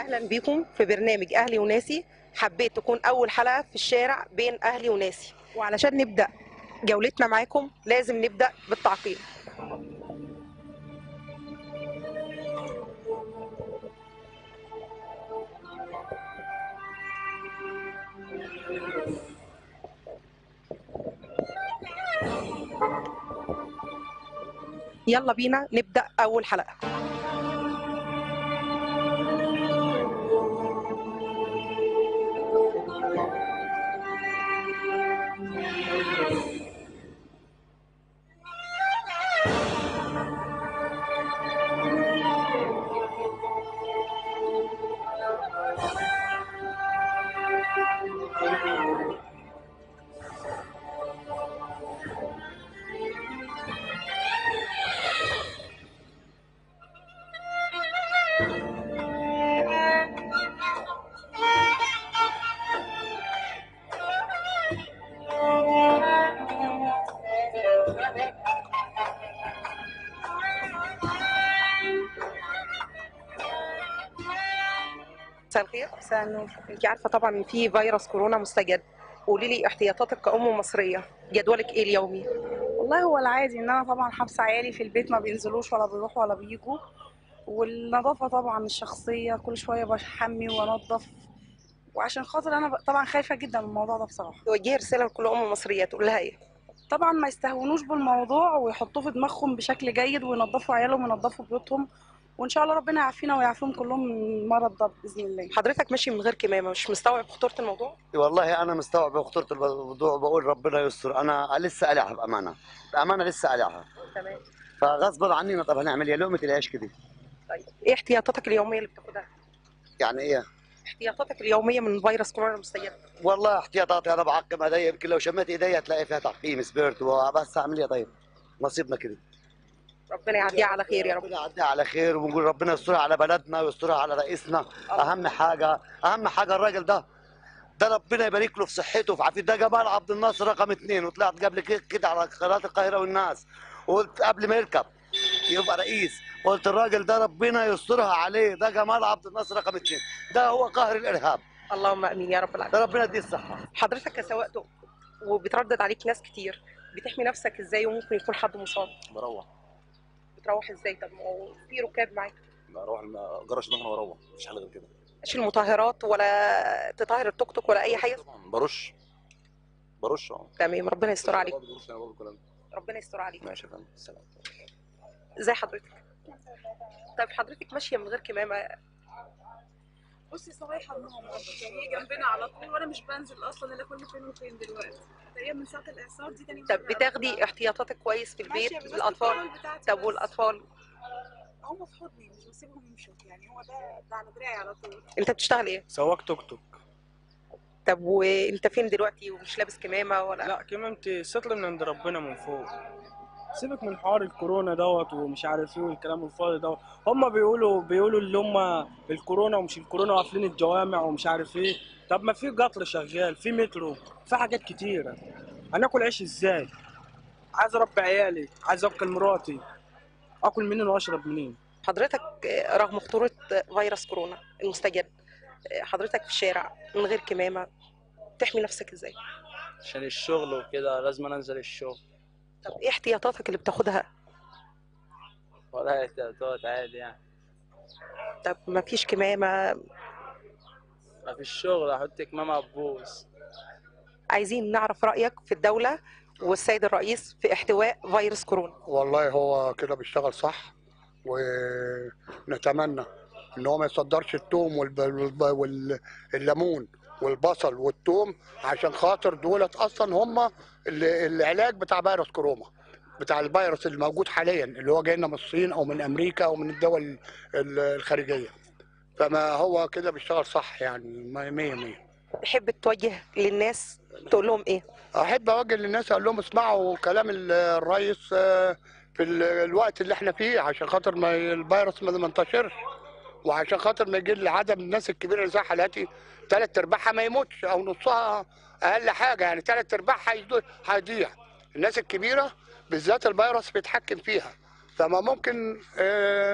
اهلا بيكم في برنامج اهلي وناسي حبيت تكون اول حلقه في الشارع بين اهلي وناسي وعلشان نبدا جولتنا معاكم لازم نبدا بالتعقيم يلا بينا نبدا اول حلقه مساء الخير مساء النور انت عارفه طبعا ان في فيروس كورونا مستجد قولي لي احتياطاتك كأم مصرية جدولك ايه اليومي والله هو العادي ان انا طبعا حابسه عيالي في البيت ما بينزلوش ولا بيروحوا ولا بيجوا والنظافه طبعا الشخصيه كل شويه بحمي وانضف وعشان خاطر انا ب- طبعا خايفه جدا من الموضوع ده بصراحه توجهي رسالة لكل أم مصرية تقول لها ايه طبعا ما يستهونوش بالموضوع ويحطوه في دماغهم بشكل جيد وينظفوا عيالهم وينظفوا بيوتهم وان شاء الله ربنا يعافينا ويعافيهم كلهم من المرض ده باذن الله حضرتك ماشي من غير كمامة مش مستوعب خطورة الموضوع والله انا مستوعب خطوره الموضوع وبقول ربنا يستر انا لسه قلعها بامانه بامانه لسه قلعها تمام فغصب عننا طب هنعمل ايه لقمه العيش كده طيب ايه احتياطاتك اليومية اللي بتاخدها يعني ايه احتياطاتك اليومية من فيروس كورونا المستجد والله احتياطاتي انا بعقم ايديا يمكن لو شميت ايديا تلاقي فيها تعقيم سبيرت وبس اعمل ايه طيب نصيبنا كده ربنا يعديها على خير يا رب ربنا يعديها على خير ونقول ربنا يسترها على بلدنا ويسترها على رئيسنا اهم حاجه اهم حاجه الراجل ده ده ربنا يبارك له في صحته وفي عافيته ده جمال عبد الناصر رقم اثنين وطلعت قبل كده كده على قناه القاهره والناس وقلت قبل ما يركب يبقى رئيس قلت الراجل ده ربنا يسترها عليه ده جمال عبد الناصر رقم اثنين ده هو قاهر الارهاب اللهم امين يا رب ده العالمين ربنا يديه الصحه حضرتك كسواق توك وبتردد عليك ناس كتير بتحمي نفسك ازاي وممكن يكون حد مصاب بروح بتروح ازاي طب ما هو في ركاب معاك بروح الم- جرش المكنه واروح مفيش حل غير كده مش المطهرات ولا تطهر التوك توك ولا اي حاجه طبعا برش برش اه تمام ربنا يستر عليك برضه برش أنا برضه الكلام ده. ربنا يستر عليك ماشي يا فندم سلام ازي حضرتك طيب حضرتك ماشيه من غير كمامه بصي صراحة المهم يعني هي جنبنا على طول وانا مش بنزل اصلا الا كل فين وفين دلوقتي هي من ساعة الاعصار دي تاني طب مرة بتاخدي أروح. احتياطاتك كويس في البيت ماشية بس للاطفال الكنترول بتاعتي طب بس. والاطفال هم في حضني مش بسيبهم يمشوا يعني هو ده ده على دراعي على طول انت بتشتغل ايه سواق توك توك طب وانت فين دلوقتي ومش لابس كمامه ولا لا كمامتي ستر من عند ربنا من فوق سيبك من حوار الكورونا دوت ومش عارف ايه والكلام الفاضي دوت هم بيقولوا بيقولوا اللي هم الكورونا ومش الكورونا قافلين الجوامع ومش عارف ايه طب ما في قطر شغال في مترو في حاجات كتيرة هناكل عيش ازاي عايز اربي عيالي عايز اكل مراتي اكل منين واشرب منين حضرتك آه، رغم خطوره آه، فيروس كورونا المستجد آه، حضرتك في الشارع من غير كمامه تحمي نفسك ازاي عشان الشغل وكده لازم انزل الشغل طب ايه احتياطاتك اللي بتاخدها ولا احتياطات عادي يعني طب ما فيش كمامه ما في الشغل احط كمامة هتبوظ عايزين نعرف رايك في الدوله والسيد الرئيس في احتواء فيروس كورونا والله هو كده بيشتغل صح ونتمنى ان هو ما يصدرش التوم والب- والب- والليمون والبصل والثوم عشان خاطر دولت اصلا هم ال- العلاج بتاع فيروس كورونا بتاع الفيروس الموجود حاليا اللي هو جاي لنا من الصين او من امريكا او من الدول ال- الخارجيه فما هو كده بيشتغل صح يعني مية مية تحب توجه للناس تقول لهم ايه احب اوجه للناس اقول لهم اسمعوا كلام ال- الرئيس آه، في ال- الوقت اللي احنا فيه عشان خاطر ما ي- الفيروس ما ما ينتشرش وعشان خاطر ما يجي عدم الناس الكبيره اللي زي حالاتي ثلاث ارباعها ما يموتش او نصها اقل حاجه يعني ثلاث ارباعها هيدو- هيضيع الناس الكبيره بالذات الفيروس بيتحكم فيها فما ممكن آه،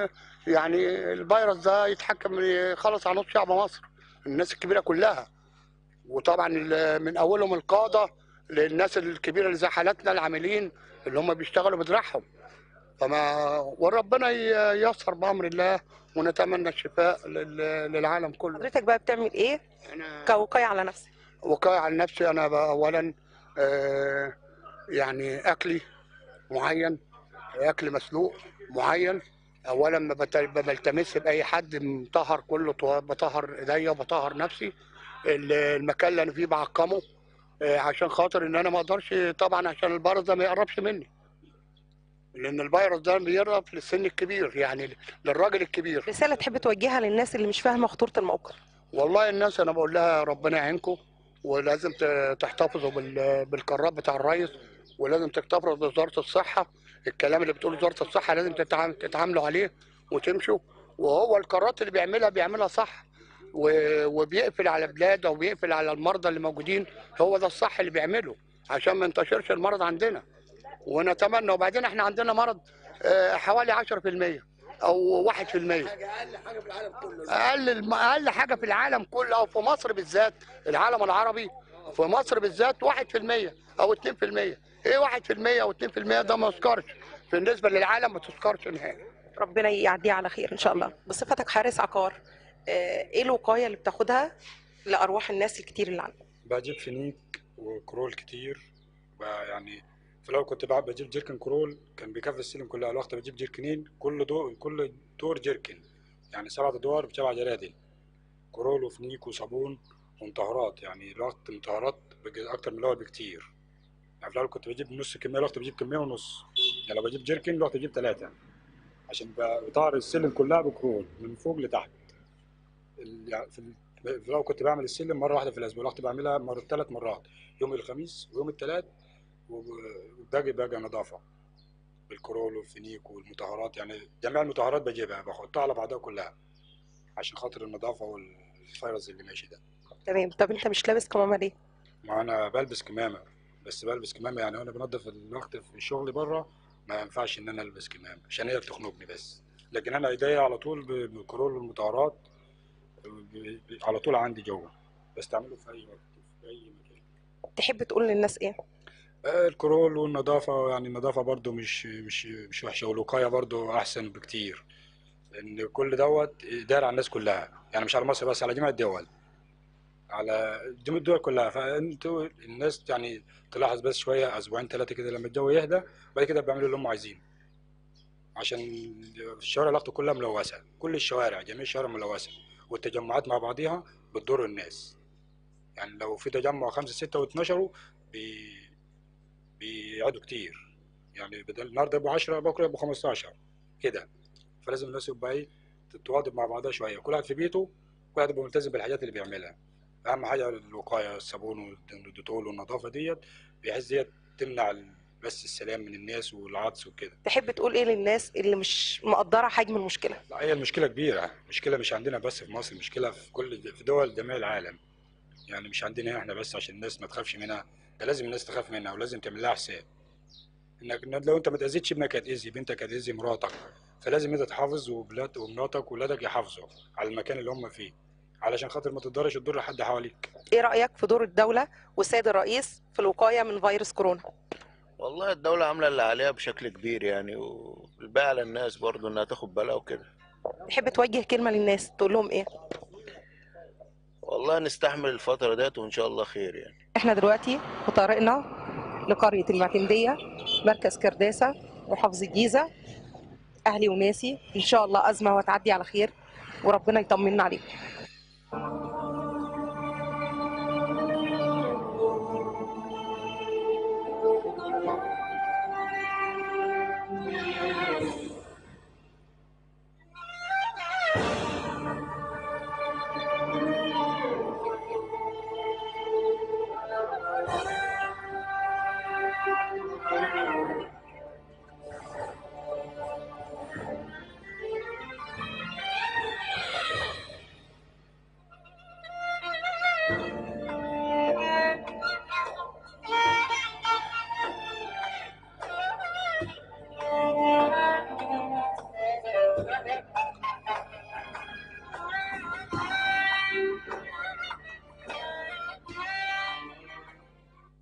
يعني الفيروس ده يتحكم يخلص على نص شعب مصر الناس الكبيره كلها وطبعا ال- من اولهم القاده للناس الكبيره اللي زي حالاتنا العاملين اللي هم بيشتغلوا بدراعهم فما وربنا ي- ييسر بامر الله ونتمنى الشفاء لل- للعالم كله حضرتك بقى بتعمل ايه انا كوقايه على نفسك وقاية عن نفسي انا بقى اولا آه، يعني اكلي معين اكل مسلوق معين اولا ما بت- ما بلتمس باي حد مطهر كله طه- بطهر ايديا وبطهر نفسي ال- المكان اللي انا فيه بعقمه آه، عشان خاطر ان انا ما اقدرش طبعا عشان الفيروس ده ما يقربش مني لان الفيروس ده بيقرب للسن الكبير يعني للراجل الكبير رساله تحب توجهها للناس اللي مش فاهمه خطوره الموقف والله الناس انا بقول لها ربنا يعينكم ولازم ت- تحتفظوا بال- بالقرارات بتاع الرئيس ولازم تحتفظوا بوزاره الصحه الكلام اللي بتقوله وزاره الصحه لازم تتعام- تتعاملوا عليه وتمشوا وهو القرارات اللي بيعملها بيعملها صح و- وبيقفل على بلاد او بيقفل على المرضى اللي موجودين هو ده الصح اللي بيعمله عشان ما ينتشرش المرض عندنا ونتمنى وبعدين احنا عندنا مرض آه، حوالي 10% او 1% اقل الم- اقل حاجه في العالم كله او في مصر بالذات العالم العربي في مصر بالذات 1% او 2% ايه 1% او 2% ده ما يذكرش بالنسبه للعالم ما تذكرش نهائي ربنا يعديها على خير ان شاء الله بصفتك حارس عقار آه، ايه الوقايه اللي بتاخدها لارواح الناس الكتير اللي عندك بجيب فينيك وكرول كتير بقى يعني في الاول كنت بقى بجيب جيركن كرول كان بيكفي السلم كلها الوقت بجيب جيركنين كل دور كل دور جيركن يعني سبعة ادوار بسبع جرادل كرول وفنيك وصابون ومطهرات يعني الوقت مطهرات بقى اكتر من الاول بكتير يعني في الاول كنت بجيب نص كميه الوقت بجيب كميه ونص يعني لو بجيب جيركن الوقت بجيب ثلاثه عشان بقى بطهر السلم كلها بكرول من فوق لتحت ال- يعني في ال- في الاول كنت بعمل السلم مره واحده في الاسبوع الوقت بعملها مره ثلاث مرات يوم الخميس ويوم الثلاث وباقي باقي نظافه بالكرول والفينيك والمطهرات يعني جميع المطهرات بجيبها بحطها على بعضها كلها عشان خاطر النظافه والفيروس اللي ماشي ده تمام طب انت مش لابس كمامه ليه ما انا بلبس كمامه بس بلبس كمامه يعني وانا بنضف الوقت في الشغل بره ما ينفعش ان انا البس كمامه عشان هي بتخنقني بس لكن انا ايديا على طول ب- بالكرول والمطهرات ب- ب- على طول عندي جوه بستعمله في اي وقت في اي مكان تحب تقول للناس ايه آه، الكرول والنظافة يعني النظافة برضو مش مش مش وحشة والوقاية برضو أحسن بكتير إن كل دوت داير على الناس كلها يعني مش على مصر بس على جميع الدول على جميع الدول كلها فأنتوا الناس يعني تلاحظ بس شوية أسبوعين ثلاثة كده لما الجو يهدى بعد كده بيعملوا اللي هم عايزينه عشان الشوارع الأخضر كلها ملوثة كل الشوارع جميع الشوارع ملوثة والتجمعات مع بعضيها بتضر الناس يعني لو في تجمع خمسة ستة واتنشروا بي بيقعدوا كتير يعني بدل النهارده يبقوا 10 بكره يبقوا 15 كده فلازم الناس يبقى ايه تتواضب مع بعضها شويه كل واحد في بيته كل واحد يبقى ملتزم بالحاجات اللي بيعملها اهم حاجه الوقايه الصابون والديتول والنظافه ديت بحيث ديت تمنع ال- بس السلام من الناس والعطس وكده تحب تقول ايه للناس اللي مش مقدره حجم المشكله لا هي المشكله كبيره مشكله مش عندنا بس في مصر مشكله في كل في دول جميع العالم يعني مش عندنا هنا احنا بس عشان الناس ما تخافش منها ده لازم الناس تخاف منها ولازم تعمل لها حساب انك إنك لو انت ما تاذيتش ابنك هتاذي بنتك هتاذي مراتك فلازم انت تحافظ وبلاد ومراتك وولادك يحافظوا على المكان اللي هم فيه علشان خاطر ما تقدرش تضر حد حواليك ايه رايك في دور الدوله والسيد الرئيس في الوقايه من فيروس كورونا والله الدولة عاملة اللي عليها بشكل كبير يعني والباقي على الناس برضو انها تاخد بالها وكده تحب توجه كلمه للناس تقول لهم ايه والله نستحمل الفترة ديت وان شاء الله خير يعني احنا دلوقتي في طريقنا لقريه المعتمديه مركز كرداسه محافظه الجيزه اهلي وناسي ان شاء الله ازمه وتعدي على خير وربنا يطمنا عليكم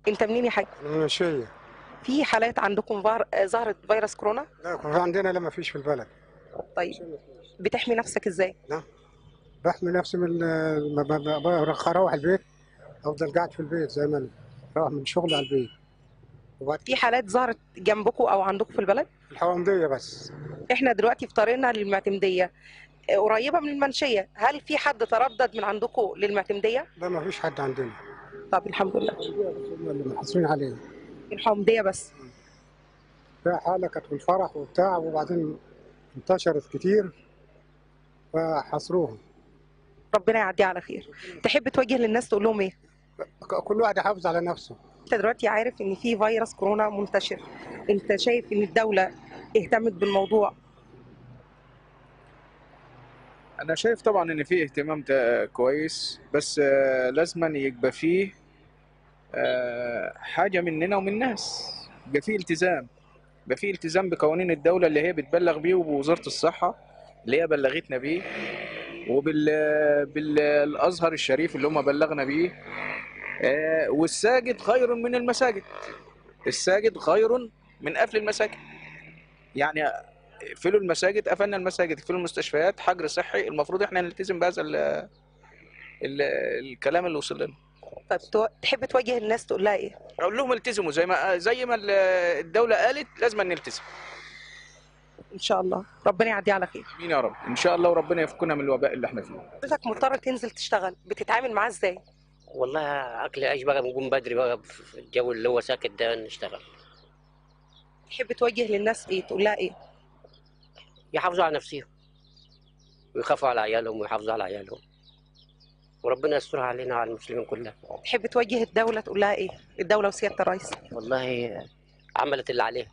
انت منين يا حاج المنشية في حالات عندكم فار... آه، ظهرت فيروس كورونا لا كان عندنا لا ما فيش في البلد طيب بتحمي نفسك ازاي بحمي نفسي من ال- ما- ما- ما- ما- اروح البيت افضل قاعد في البيت زي ما انا اروح من شغل على البيت وبعد في حالات ظهرت جنبكم او عندكم في البلد الحوامدية بس احنا دلوقتي في طريقنا للمعتمدية آه، قريبة من المنشية هل في حد تردد من عندكم للمعتمدية لا ما فيش حد عندنا طب الحمد لله هم اللي محاصرين عليه الحومدية بس في حالة كانت في الفرح وبتاع وبعدين انتشرت كتير فحصروهم ربنا يعديها على خير تحب توجه للناس تقول لهم ايه ك- كل واحد يحافظ على نفسه انت دلوقتي عارف ان في فيروس كورونا منتشر انت شايف ان الدولة اهتمت بالموضوع انا شايف طبعا ان في اهتمام تا- كويس بس آه، لازما يبقى فيه آه، حاجه مننا ومن الناس يبقى فيه التزام يبقى فيه التزام بقوانين الدوله اللي هي بتبلغ بيه وبوزاره الصحه اللي هي بلغتنا بيه وبال بالازهر الشريف اللي هم بلغنا بيه آه، والساجد خير من المساجد الساجد خير من قفل المساجد يعني اقفلوا المساجد قفلنا المساجد اقفلوا المستشفيات حجر صحي المفروض احنا نلتزم بهذا ال ال الكلام اللي وصل لنا طيب تو- تحب توجه الناس تقول لها ايه اقول لهم التزموا زي ما زي ما ال- الدوله قالت لازم نلتزم ان شاء الله ربنا يعديها على خير امين يا رب ان شاء الله وربنا يفكنا من الوباء اللي احنا فيه حضرتك مضطر تنزل تشتغل بتتعامل معاه ازاي والله اكل عيش بقى بنقوم بدري بقى في الجو اللي هو ساكت ده نشتغل تحب توجه للناس ايه تقول لها ايه يحافظوا على نفسهم ويخافوا على عيالهم ويحافظوا على عيالهم وربنا يسترها علينا وعلى المسلمين كلها تحب توجه الدولة تقول لها ايه الدولة وسيادة الرئيس والله عملت اللي عليها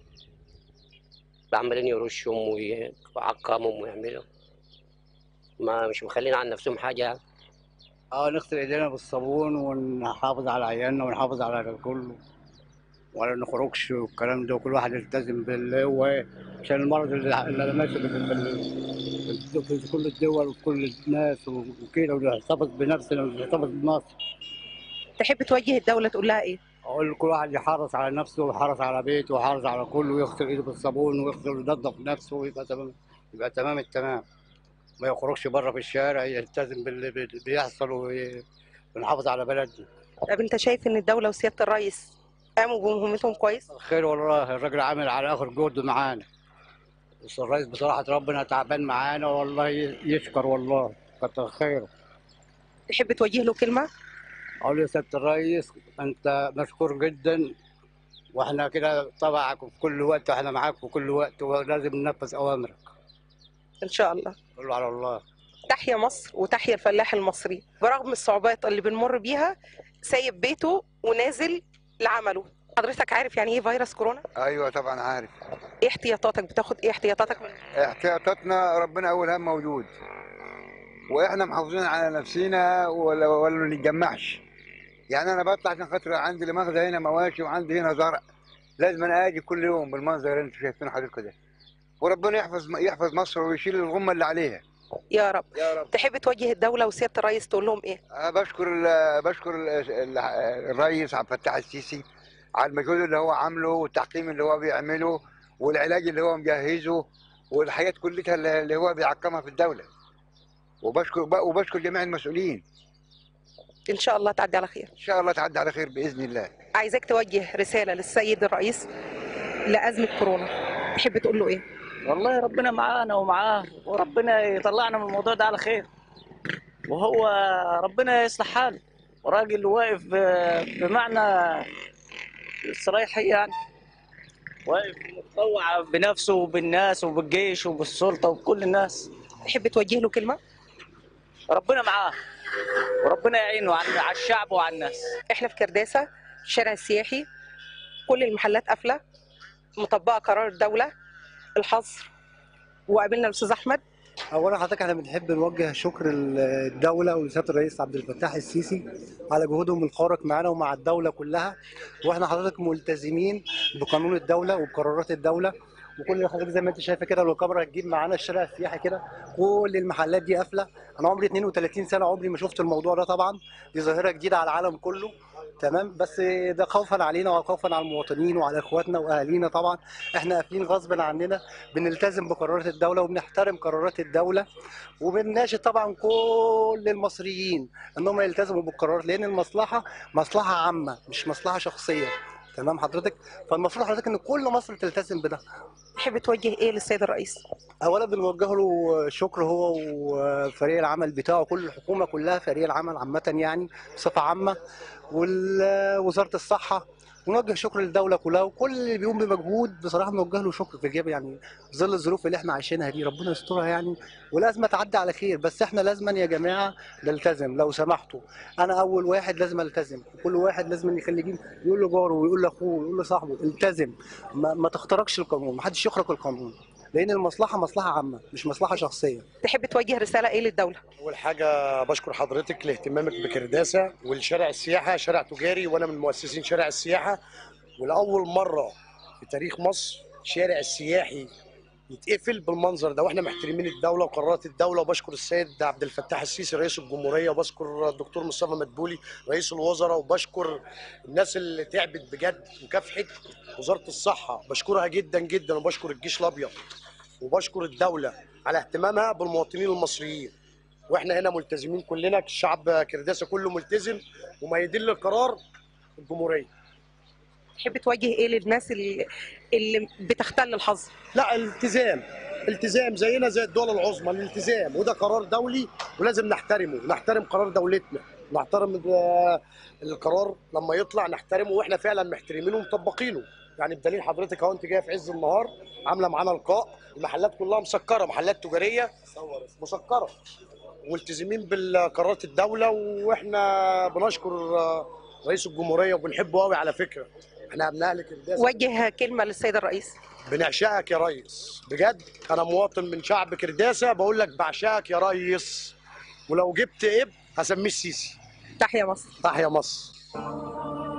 عمالين يرشهم ويعقمهم ويعملوا ما مش مخلين عن نفسهم حاجة اه نغسل ايدينا بالصابون ونحافظ على عيالنا ونحافظ على الكل ولا نخرجش والكلام ده وكل واحد يلتزم باللي هو إيه، عشان المرض اللي اللي ماشي في, في, في, في كل الدول وفي كل الناس وكده ونحتفظ بنفسنا ونحتفظ بمصر تحب توجه الدولة تقول لها ايه اقول لكل واحد يحرص على نفسه ويحرص على بيته ويحرص على كله ويغسل ايده بالصابون ويغسل وينظف نفسه ويبقى تمام يبقى تمام التمام ما يخرجش بره في الشارع يلتزم باللي بي- بيحصل وي- ونحافظ على بلدنا طب انت شايف ان الدولة وسيادة الرئيس قاموا بمهمتهم كويس خير والله الراجل عامل على اخر جهده معانا بس الرئيس بصراحه ربنا تعبان معانا والله ي- يشكر والله كتر خيره تحب توجه له كلمة اقول يا سياده الرئيس انت مشكور جدا واحنا كده طبعك في كل وقت واحنا معاك في كل وقت ولازم ننفذ اوامرك ان شاء الله كله على الله تحيا مصر وتحيا الفلاح المصري برغم الصعوبات اللي بنمر بيها سايب بيته ونازل لعمله حضرتك عارف يعني ايه فيروس كورونا ايوه طبعا عارف ايه احتياطاتك بتاخد ايه احتياطاتك من احتياطاتنا ربنا اول هم موجود واحنا محافظين على نفسينا ولا ولا نتجمعش يعني انا بطلع عشان خاطر عندي المخزن هنا مواشي وعندي هنا زرع لازم انا اجي كل يوم بالمنظر اللي انتم شايفينه حضرتك ده وربنا يحفظ يحفظ مصر ويشيل الغمه اللي عليها يا رب يا رب تحب توجه الدولة وسيادة الرئيس تقول لهم ايه أنا بشكر ال- بشكر ال- ال- الرئيس عبد الفتاح السيسي على المجهود اللي هو عامله والتحكيم اللي هو بيعمله والعلاج اللي هو مجهزه والحاجات كلها اللي اللي هو بيعقمها في الدولة وبشكر وبشكر جميع المسؤولين ان شاء الله تعدي على خير ان شاء الله تعدي على خير باذن الله عايزاك توجه رسالة للسيد الرئيس لأزمة كورونا تحب تقول له ايه والله ربنا معانا ومعاه وربنا يطلعنا من الموضوع ده على خير وهو ربنا يصلح حاله وراجل واقف ب- بمعنى الصرايحي يعني واقف متطوع بنفسه وبالناس وبالجيش وبالسلطة وبكل الناس تحب توجه له كلمة ربنا معاه وربنا يعينه على على الشعب وعلى الناس احنا في كرداسة الشارع السياحي كل المحلات قافلة مطبقة قرار الدولة الحظر وقابلنا الأستاذ أحمد اولا حضرتك احنا بنحب نوجه شكر الدوله ولسياده الرئيس عبد الفتاح السيسي على جهودهم الخارق معانا ومع الدوله كلها واحنا حضرتك ملتزمين بقانون الدوله وبقرارات الدوله وكل حضرتك زي ما انت شايفه كده لو الكاميرا هتجيب معانا الشارع السياحي كده كل المحلات دي قافله انا عمري 32 سنه عمري ما شفت الموضوع ده طبعا دي ظاهره جديده على العالم كله تمام بس ده خوفا علينا وخوفا على المواطنين وعلى اخواتنا واهالينا طبعا احنا قافلين غصب عننا بنلتزم بقرارات الدوله وبنحترم قرارات الدوله وبنناشد طبعا كل المصريين انهم يلتزموا بالقرارات لان المصلحه مصلحه عامه مش مصلحه شخصيه تمام حضرتك فالمفروض حضرتك ان كل مصر تلتزم بده تحب توجه ايه للسيد الرئيس اولا بنوجه له شكر هو وفريق العمل بتاعه كل الحكومه كلها فريق العمل عامه يعني بصفه عامه ووزاره الصحه ونوجه شكر للدوله كلها وكل اللي بيقوم بمجهود بصراحه بنوجه له شكر في جيب يعني في ظل الظروف اللي احنا عايشينها دي ربنا يسترها يعني والازمه تعدي على خير بس احنا لازما يا جماعه نلتزم لو سمحتوا انا اول واحد لازم التزم وكل واحد لازم يخلي جيب يقول لجاره ويقول لاخوه ويقول لصاحبه التزم ما, ما تخترقش القانون ما حدش يخرق القانون لان المصلحه مصلحه عامه مش مصلحه شخصيه تحب توجه رساله ايه للدوله اول حاجه بشكر حضرتك لاهتمامك بكرداسه والشارع السياحه شارع تجاري وانا من مؤسسين شارع السياحه ولاول مره في تاريخ مصر شارع السياحي يتقفل بالمنظر ده واحنا محترمين الدوله وقرارات الدوله وبشكر السيد عبد الفتاح السيسي رئيس الجمهوريه وبشكر الدكتور مصطفى مدبولي رئيس الوزراء وبشكر الناس اللي تعبت بجد وكافحت وزاره الصحه بشكرها جدا جدا وبشكر الجيش الابيض وبشكر الدوله على اهتمامها بالمواطنين المصريين واحنا هنا ملتزمين كلنا الشعب كرداسه كله ملتزم وميدين لقرار الجمهوريه تحب توجه ايه للناس اللي, اللي بتختل الحظ لا الالتزام التزام زينا زي الدول العظمى الالتزام وده قرار دولي ولازم نحترمه نحترم قرار دولتنا نحترم ال- القرار لما يطلع نحترمه واحنا فعلا محترمينه ومطبقينه يعني بدليل حضرتك اهو انت جايه في عز النهار عامله معانا لقاء المحلات كلها مسكره محلات تجاريه مسكره ملتزمين بالقرارات الدوله واحنا بنشكر آه، رئيس الجمهوريه وبنحبه قوي على فكره احنا ابناء اهل كرداسه وجه كلمه للسيد الرئيس بنعشقك يا ريس بجد انا مواطن من شعب كرداسه بقول لك بعشقك يا ريس ولو جبت اب هسميه السيسي تحيا مصر تحيا مصر